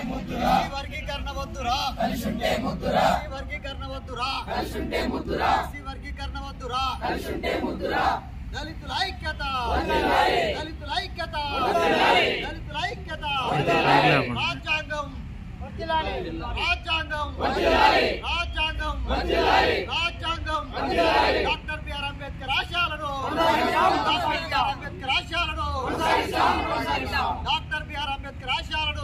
ముద్దురా ఈ వర్గీకరణ వద్దురా కలిసుంటే ముద్దురా ఈ వర్గీకరణ వద్దురా కలిసుంటే ముద్దురా ఈ వర్గీకరణ వద్దురా కలిసుంటే ముద్దురా దళితుల ఐక్యత దళితుల ఐక్యత దళితుల ఐక్యత రాజ్యాంగం రాజ్యాంగం రాజ్యాంగం రాజ్యాంగం డాక్టర్ బిఆర్ అంబేద్కర్ ఆశయాలను డాక్టర్ బిఆర్ అంబేద్కర్ ఆశయాలను డాక్టర్ బిఆర్ అంబేద్కర్ ఆశయాలను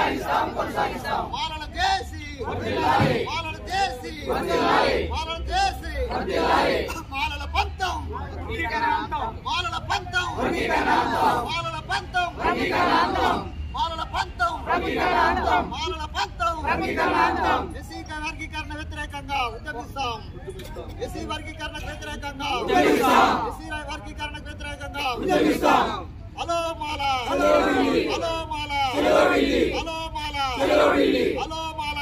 పాలన చేసి పాలన చేసి పాలన చేసి మాలల పంతం మాలల పంతం మాలల పంతం మాలల పంతం మాలల పంతం ఎస్సీ వర్గీకరణ వ్యతిరేకంగా ఉద్యమిస్తాం ఎస్సీ వర్గీకరణ వ్యతిరేకంగా ఎస్సీ వర్గీకరణ వ్యతిరేకంగా హలో మాల హలో మాల హలో మాల హలో మాల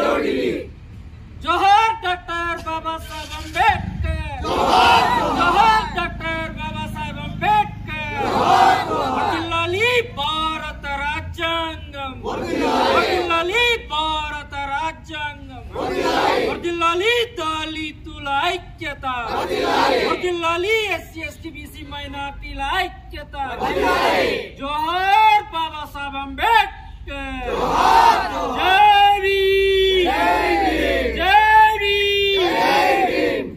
जोहर डॉक्टर बाबा साहेब अम्बेडकर जोहर डॉक्टर बाबा साहेब अम्बेडकर వర్ధిల్లాలి భారత రాజ్యాంగం వర్ధిల్లాలి భారత రాజ్యాంగం వర్ధిల్లాలి దళితుల ఐక్యత వర్ధిల్లాలి ఎస్సీ ఎస్టీ బీసీ మైనార్టీల ఐక్యత జోహర్ బాబా సాహెబ్ అంబేద్కర్ జై భీమ్ జై భీమ్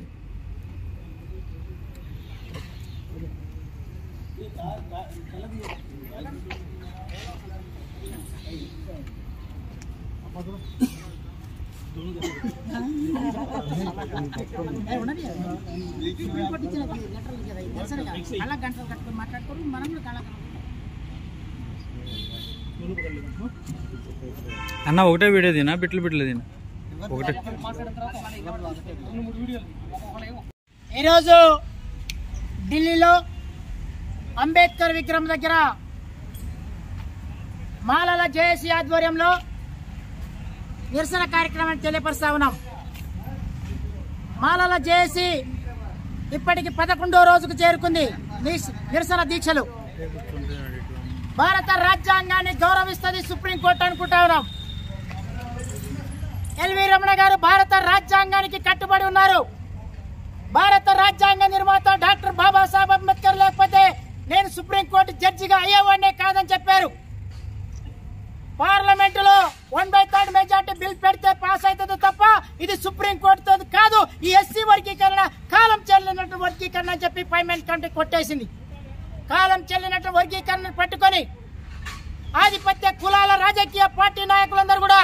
అలా గంటలు కట్టుకొని మాట్లాడుకోరు మనం కూడా కళ అన్న ఒకటే వీడియో తినా బిట్లు బిట్లు తినా ఒకటే ఈరోజు ఢిల్లీలో అంబేద్కర్ విగ్రహం దగ్గర మాలల జేఏసీ ఆధ్వర్యంలో నిరసన కార్యక్రమాన్ని తెలియపరుస్తా ఉన్నాం మాలల జేఏసీ ఇప్పటికి పదకొండో రోజుకు చేరుకుంది నిస్- నిరసన దీక్షలు భారత రాజ్యాంగాన్ని గౌరవిస్తుంది సుప్రీంకోర్టు అనుకుంటా ఉన్నాం ఎల్వి రమణ గారు భారత రాజ్యాంగానికి కట్టుబడి ఉన్నారు భారత రాజ్యాంగ నిర్మాత డాక్టర్ బాబాసాహెబ్ అంబేద్కర్ లేకపోతే నేను సుప్రీంకోర్టు జడ్జిగా అయ్యేవాడినే కాదని చెప్పారు పార్లమెంటులో one by third majority bill పెడితే పాస్ అవుతుంది తప్ప ఇది సుప్రీంకోర్టుతో కాదు ఈ ఎస్సీ వర్గీకరణ కాలం చెల్లినట్టు వర్గీకరణ అని చెప్పి పైమెంట్ కమిటీ కొట్టేసింది కాలం చెల్లినట్టు వర్గీకరణ పట్టుకొని ఆధిపత్య కులాల రాజకీయ పార్టీ నాయకులందరూ కూడా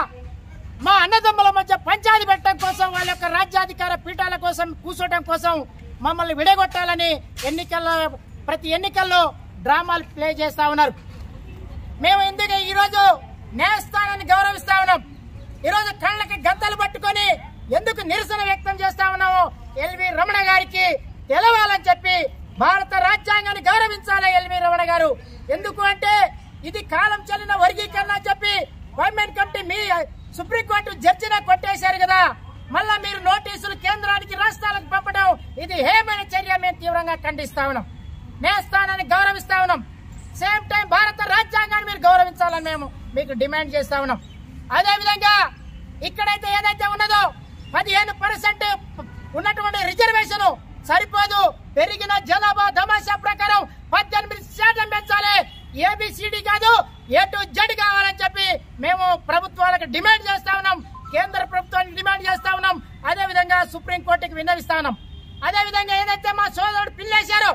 మా అన్నదమ్ముల మధ్య పంచాయతీ పెట్టడం కోసం వాళ్ళ యొక్క రాజ్యాధికార పీఠాల కోసం కూర్చోటం కోసం మమ్మల్ని విడగొట్టాలని ఎన్నికల్లో ప్రతి ఎన్నికల్లో డ్రామాలు ప్లే చేస్తా ఉన్నారు మేము ఎందుకు ఈరోజు న్యాయస్థానాన్ని గౌరవిస్తా ఉన్నాం ఈరోజు కళ్ళకి గద్దలు పట్టుకొని ఎందుకు నిరసన వ్యక్తం చేస్తా ఉన్నాము ఎల్వి రమణ గారికి తెలవాలని చెప్పి భారత రాజ్యాంగాన్ని గౌరవించాలి ఎల్వి రమణ గారు ఎందుకు అంటే ఇది కాలం చెల్లిన వర్గీకరణ అని చెప్పి గవర్నమెంట్ కమిటీ మీ సుప్రీంకోర్టు జడ్జినే కొట్టేశారు కదా మళ్ళా మీరు నోటీసులు కేంద్రానికి రాష్ట్రాలకు పంపడం ఇది హేమైన చర్య మేము తీవ్రంగా ఖండిస్తా ఉన్నాం న్యాయస్థానాన్ని గౌరవిస్తా ఉన్నాం సేమ్ టైం భారత రాజ్యాంగాన్ని మీరు గౌరవించాలని మేము మీకు డిమాండ్ చేస్తా ఉన్నాం అదే విధంగా ఇక్కడైతే ఏదైతే ఉన్నదో పదిహేను పర్సెంట్ ఉన్నటువంటి రిజర్వేషన్ సరిపోదు పెరిగిన జనాభా తమాషా ప్రకారం పద్దెనిమిది శాతం పెంచాలి ఏబిసిడి కాదు ఏ టు జెడ్ కావాలని చెప్పి మేము ప్రభుత్వాలకు డిమాండ్ చేస్తా ఉన్నాం కేంద్ర ప్రభుత్వానికి డిమాండ్ చేస్తా ఉన్నాం అదే విధంగా సుప్రీంకోర్టుకి విన్నవిస్తా ఉన్నాం అదే విధంగా ఏదైతే మా సోదరుడు పిల్లేశారో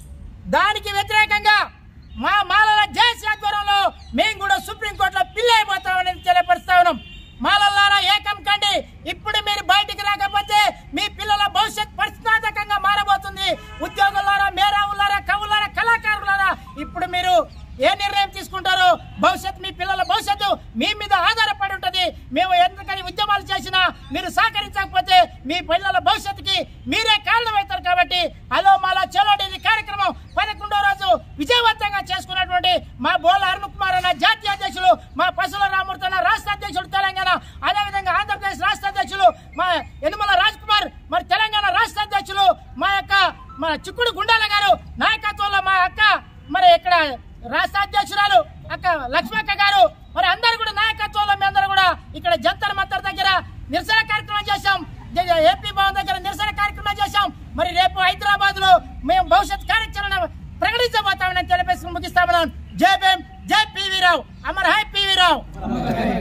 దానికి వ్యతిరేకంగా మా మాలల జేసీ ఆధ్వర్యంలో మేము కూడా సుప్రీంకోర్టులో పిల్లి అయిపోతామని తెలియపరుస్తా ఉన్నాం మాలల్లారా ఏకం కండి ఇప్పుడు మీరు బయటికి రాకపోతే మీ పిల్లల భవిష్యత్ పరిస్థాతకంగా మారబోతుంది ఉద్యోగులారా మేరావులారా కవులారా కళాకారులారా ఇప్పుడు మీరు ఏ నిర్ణయం తీసుకుంటారో భవిష్యత్ మీ పిల్లల భవిష్యత్తు మీ మీద ఆధారపడి ఉంటది మేము ఎందుకని ఉద్యమాలు చేసినా మీరు సహకరించకపోతే మీ పిల్లల భవిష్యత్తుకి మీరే కారణమవుతారు కాబట్టి హలో మాలా చలోడి ఈ కార్యక్రమం పదకొండో రోజు విజయవంతంగా చేసుకున్నటువంటి మా బోల అరుణ్ కుమార్ అన్న జాతీయ అధ్యక్షులు మా పశుల రామూర్తి అన్న రాష్ట్ర అధ్యక్షుడు తెలంగాణ అదేవిధంగా ఆంధ్రప్రదేశ్ రాష్ట్ర అధ్యక్షులు మా యనుమల రాజ్ కుమార్ మరి తెలంగాణ రాష్ట్ర అధ్యక్షులు మా యొక్క మా చిక్కుడు గుండాల గారు నాయకత్వంలో మా అక్క మరి ఇక్కడ రాష్ట్ర అధ్యక్షురాలు అక్క లక్ష్మక్క గారు మరి అందరు కూడా నాయకత్వంలో మీ అందరూ చేశాం జ- జ- ఏపీ భవన్ దగ్గర నిరసన కార్యక్రమం చేశాం మరి రేపు హైదరాబాద్ లో మేము భవిష్యత్ కార్యాచరణ ప్రకటించబోతామని తెలిపేసి ముగిస్తామన్నాం జై భీమ్ జై పివి రావు అమర్ హై పివి రావు